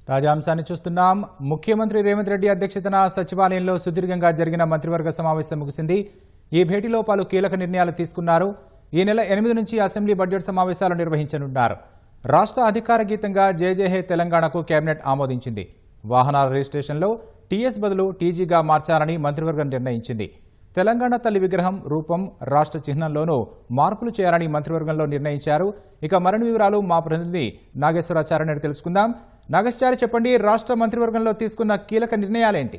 తాజా అంశాన్ని చూస్తున్నాం ముఖ్యమంత్రి రేవంత్ రెడ్డి అధ్యక్షతన సచివాలయంలో సుదీర్ఘంగా జరిగిన మంత్రివర్గ సమావేశం ముగిసింది ఈ భేటీలో పలు కీలక నిర్ణయాలు తీసుకున్నారు ఈ నెల ఎనిమిది నుంచి అసెంబ్లీ బడ్జెట్ సమావేశాలు నిర్వహించనున్నారు రాష్ట్ర అధికార గీతంగా జేజేహే తెలంగాణకు కేబినెట్ ఆమోదించింది వాహనాల రిజిస్ట్రేషన్లో టీఎస్ బదులు టీజీగా మార్చాలని మంత్రివర్గం నిర్ణయించింది తెలంగాణ తల్లి విగ్రహం రూపం రాష్ట్ర చిహ్నంలోనూ మార్పులు చేయాలని మంత్రివర్గంలో నిర్ణయించారు ఇక మరిన్ని వివరాలు మా ప్రతినిధి నాగేశ్వరాచార్య గారిని తెలుసుకుందాం నాగేశ్వరాచారి చెప్పండి రాష్ట్ర మంత్రివర్గంలో తీసుకున్న కీలక నిర్ణయాలేంటి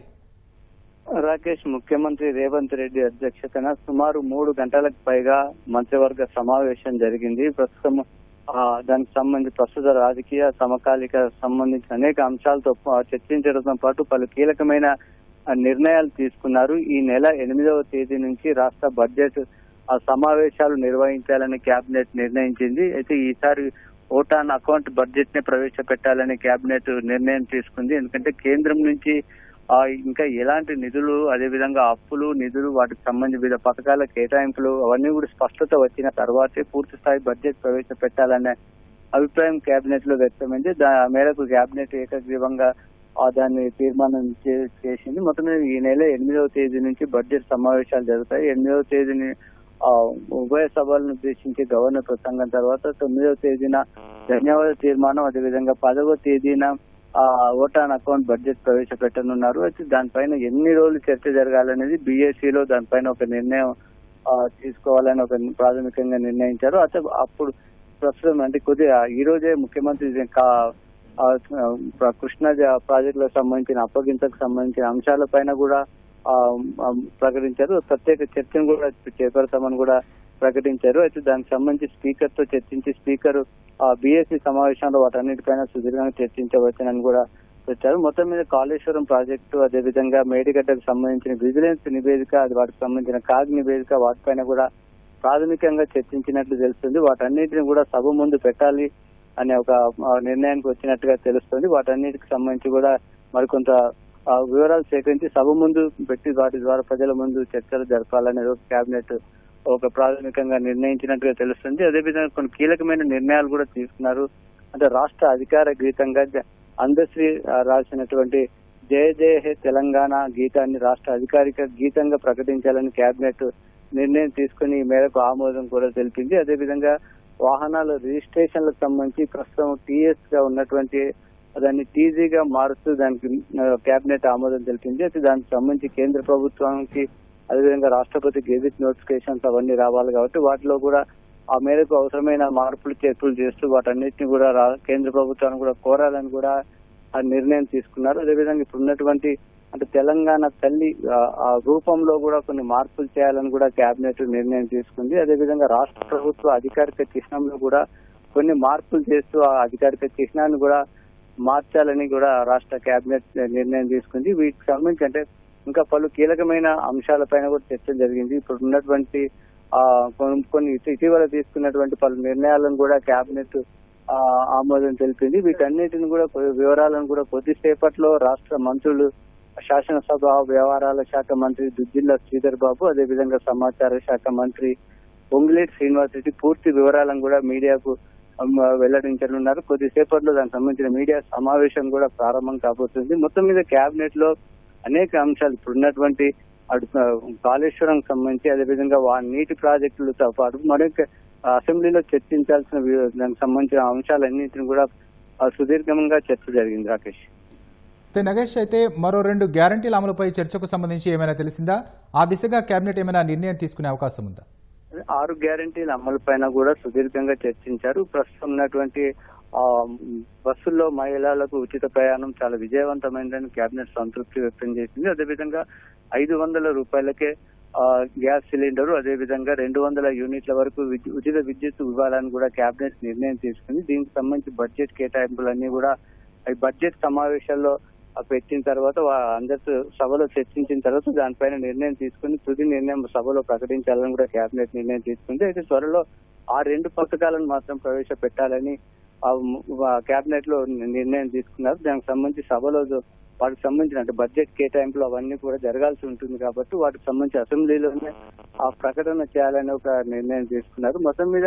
రాకేష్ ముఖ్యమంత్రి రేవంత్ రెడ్డి అధ్యక్షతన సుమారు మూడు గంటలకు పైగా మంత్రివర్గ సమావేశం జరిగింది ప్రస్తుతం ఆ, దానికి సంబంధించి ప్రస్తుత రాజకీయ సమకాలిక సంబంధించిన అనేక అంశాలతో పా- చర్చించడంతో పాటు పలు కీలకమైన ఆ, నిర్ణయాలు తీసుకున్నారు ఈ నెల ఎనిమిదవ తేదీ నుంచి రాష్ట్ర బడ్జెట్ ఆ, సమావేశాలు నిర్వహించాలని కేబినెట్ నిర్ణయించింది అయితే ఈసారి ఓటాన్ అకౌంట్ బడ్జెట్ ని ప్రవేశపెట్టాలని కేబినెట్ నిర్ణయం తీసుకుంది ఎందుకంటే కేంద్రం నుంచి ఆ ఇంకా ఎలాంటి నిధులు అదేవిధంగా అప్పులు నిధులు వాటికి సంబంధించి వివిధ పథకాల కేటాయింపులు అవన్నీ కూడా స్పష్టత వచ్చిన తర్వాతే పూర్తి స్థాయి బడ్జెట్ ప్రవేశపెట్టాలనే అభిప్రాయం కేబినెట్ లో వ్యక్తమైంది దా మేరకు కేబినెట్ ఏకగ్రీవంగా ఆ దాన్ని తీర్మానం చే- చేసింది మొత్తం మీద ఈ నెల ఎనిమిదవ తేదీ నుంచి బడ్జెట్ సమావేశాలు జరుగుతాయి ఎనిమిదవ తేదీని ఆ, ఉభయ సభలను ఉద్దేశించి గవర్నర్ ప్రసంగం తర్వాత తొమ్మిదవ తేదీన ధన్యవాద తీర్మానం అదేవిధంగా పదవ తేదీన ఆ ఓటాన్ అకౌంట్ బడ్జెట్ ప్రవేశపెట్టనున్నారు అయితే దానిపైన ఎన్ని రోజులు చర్చ జరగాలనేది BSc లో దానిపైన ఒక నిర్ణయం ఆ, తీసుకోవాలని ఒక ప్రాథమికంగా నిర్ణయించారు అయితే అప్పుడు ప్రస్తుతం అంటే కొద్దిగా ఈ రోజే ముఖ్యమంత్రి ఇది కా- ఆ, ఆ, కృష్ణా జ- ప్రాజెక్టులకు సంబంధించిన అప్పగింతకు సంబంధించిన అంశాలపైన కూడా ఆ, ఆ, ప్రకటించారు ప్రత్యేక చర్చను కూడా చేపడతామని కూడా ప్రకటించారు అయితే దానికి సంబంధించి స్పీకర్ తో చర్చించి స్పీకర్ బీఎస్సీ సమావేశంలో వాటన్నిటిపైన సుదీర్ఘంగా చర్చించవచ్చునని కూడా వచ్చారు మొత్తం మీద కాళేశ్వరం ప్రాజెక్టు అదేవిధంగా మేడిగడ్డకు సంబంధించిన విజిలెన్స్ నివేదిక అది వాటికి సంబంధించిన కాగ్ నివేదిక వాటిపైన కూడా ప్రాథమికంగా చర్చించినట్లు తెలుస్తుంది వాటన్నిటిని కూడా సభ ముందు పెట్టాలి అనే ఒక ఆ, నిర్ణయానికి వచ్చినట్టుగా తెలుస్తుంది వాటన్నిటికి సంబంధించి కూడా మరికొంత ఆ, వివరాలు సేకరించి సభ ముందు పెట్టి వాటి ద్వారా ప్రజల ముందు చర్చలు జరపాలనేది ఒక కేబినెట్ ఒక ప్రాథమికంగా నిర్ణయించినట్టుగా తెలుస్తుంది అదేవిధంగా కొన్ని కీలకమైన నిర్ణయాలు కూడా తీసుకున్నారు అంటే రాష్ట్ర అధికార గీతంగా జ- అందశ్రీ ఆ, రాసినటువంటి జయ జయ హే తెలంగాణ గీతాన్ని రాష్ట్ర అధికారిక గీతంగా ప్రకటించాలని కేబినెట్ నిర్ణయం తీసుకుని ఈ మేరకు ఆమోదం కూడా తెలిపింది అదేవిధంగా వాహనాల రిజిస్ట్రేషన్లకు సంబంధించి ప్రస్తుతం టీఎస్ గా ఉన్నటువంటి దాన్ని టీజీగా మారుస్తూ దానికి ఆ, కేబినెట్ ఆమోదం తెలిపింది అయితే దానికి సంబంధించి కేంద్ర ప్రభుత్వానికి అదేవిధంగా రాష్ట్రపతి గెజిట్ నోటిఫికేషన్స్ అవన్నీ రావాలి కాబట్టి వాటిలో కూడా ఆ మేరకు అవసరమైన మార్పులు చేర్పులు చేస్తూ వాటన్నిటిని కూడా రా- కేంద్ర ప్రభుత్వాన్ని కూడా కోరాలని కూడా ఆ నిర్ణయం తీసుకున్నారు అదేవిధంగా ఇప్పుడు ఉన్నటువంటి అంటే తెలంగాణ తల్లి ఆ, ఆ రూపంలో కూడా కొన్ని మార్పులు చేయాలని కూడా కేబినెట్ నిర్ణయం తీసుకుంది అదేవిధంగా రాష్ట్ర ప్రభుత్వ అధికారిక చిహ్నంలో కూడా కొన్ని మార్పులు చేస్తూ ఆ అధికారిక చిహ్నాన్ని కూడా మార్చాలని కూడా రాష్ట్ర కేబినెట్ నిర్ణయం తీసుకుంది వీటికి సంబంధించి అంటే ఇంకా పలు కీలకమైన అంశాలపైన కూడా చర్చ జరిగింది ఇప్పుడు ఉన్నటువంటి ఆ కొన్ని కొన్ని ఇటీవల తీసుకున్నటువంటి పలు నిర్ణయాలను కూడా కేబినెట్ ఆ, ఆమోదం తెలిపింది వీటన్నిటిని కూడా కొద్ది వివరాలను కూడా కొద్దిసేపట్లో రాష్ట్ర మంత్రులు శాసనసభ వ్యవహారాల శాఖ మంత్రి దుద్దిల్ల శ్రీధర్ బాబు అదేవిధంగా సమాచార శాఖ మంత్రి పొంగులేటి శ్రీనివాస్ రెడ్డి పూర్తి వివరాలను కూడా మీడియాకు అమ్, వెల్లడించనున్నారు కొద్దిసేపట్లో దానికి సంబంధించిన మీడియా సమావేశం కూడా ప్రారంభం కాబోతుంది మొత్తం మీద కేబినెట్ లో అనేక అంశాలు ఇప్పుడు ఉన్నటువంటి అటు ఆ, కాళేశ్వరం సంబంధించి అదేవిధంగా వా నీటి ప్రాజెక్టులతో పాటు మరొక అసెంబ్లీలో చర్చించాల్సిన వి- దానికి సంబంధించిన అంశాలన్నింటిని కూడా ఆ, సుదీర్ఘంగా చర్చ జరిగింది రాకేష్ అయితే నగేష్ అయితే మరో రెండు గ్యారంటీల అమలుపై చర్చకు సంబంధించి ఏమైనా తెలిసిందా ఆ దిశగా కేబినెట్ ఏమైనా నిర్ణయం తీసుకునే అవకాశం ఉందా ఆరు గ్యారంటీల అమలు పైన కూడా సుదీర్ఘంగా చర్చించారు ప్రస్తుతం ఉన్నటువంటి ఆ బస్సుల్లో మహిళలకు ఉచిత ప్రయాణం చాలా విజయవంతమైందని కేబినెట్ సంతృప్తి వ్యక్తం చేసింది అదేవిధంగా ఐదు వందల రూపాయలకే ఆ, గ్యాస్ సిలిండర్ అదేవిధంగా రెండు వందల యూనిట్ల వరకు విద్యు- ఉచిత విద్యుత్ ఇవ్వాలని కూడా కేబినెట్ నిర్ణయం తీసుకుంది దీనికి సంబంధించి బడ్జెట్ కేటాయింపులన్నీ కూడా ఈ బడ్జెట్ సమావేశాల్లో ఆ పెట్టిన తర్వాత వా- అందరితో సభలో చర్చించిన తర్వాత దానిపైన నిర్ణయం తీసుకుని తుది నిర్ణయం సభలో ప్రకటించాలని కూడా కేబినెట్ నిర్ణయం తీసుకుంది అయితే త్వరలో ఆ రెండు పథకాలను మాత్రం ప్రవేశపెట్టాలని ఆ ము- వా- కేబినెట్ లో ని- నిర్ణయం తీసుకున్నారు దానికి సంబంధించి సభలో జో- వాటికి సంబంధించిన అంటే బడ్జెట్ కేటాయింపులు అవన్నీ కూడా జరగాల్సి ఉంటుంది కాబట్టి వాటికి సంబంధించి అసెంబ్లీలోనే ఆ ప్రకటన చేయాలని ఒక నిర్ణయం తీసుకున్నారు మొత్తం మీద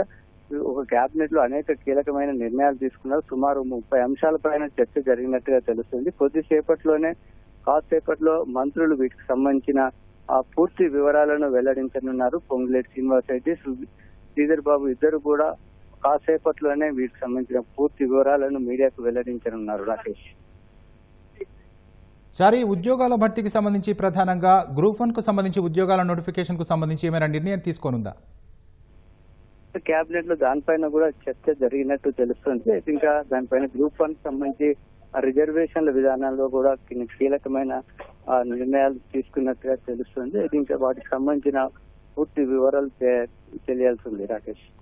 ఒక కేబినెట్ లో అనేక కీలకమైన నిర్ణయాలు తీసుకున్నారు సుమారు ముప్పై అంశాలపైన చర్చ జరిగినట్టుగా తెలుస్తుంది కొద్దిసేపట్లోనే కాసేపట్లో మంత్రులు వీటికి సంబంధించిన ఆ పూర్తి వివరాలను వెల్లడించనున్నారు పొంగులేటి శ్రీనివాస్ రెడ్డి శ్రీ- శ్రీధర్ బాబు ఇద్దరు కూడా కాసేపట్లోనే వీటికి సంబంధించిన పూర్తి వివరాలను మీడియాకు వెల్లడించనున్నారు రాకేష్ సార్ ఈ ఉద్యోగాల భర్తీకి సంబంధించి ప్రధానంగా గ్రూప్ వన్ కు సంబంధించి ఉద్యోగాల నోటిఫికేషన్ కు సంబంధించి ఏమైనా నిర్ణయం తీసుకోనుందా కేబినెట్ లో దానిపైన కూడా చర్చ జరిగినట్టు తెలుస్తుంది అయితే ఇంకా దానిపైన గ్రూప్ వన్ సంబంధించి ఆ రిజర్వేషన్ల విధానాల్లో కూడా కొన్ని కీలకమైన ఆ, నిర్ణయాలు తీసుకున్నట్టుగా తెలుస్తుంది ఇది ఇంకా వాటికి సంబంధించిన పూర్తి వివరాలు తె- తెలియాల్సి ఉంది రాకేష్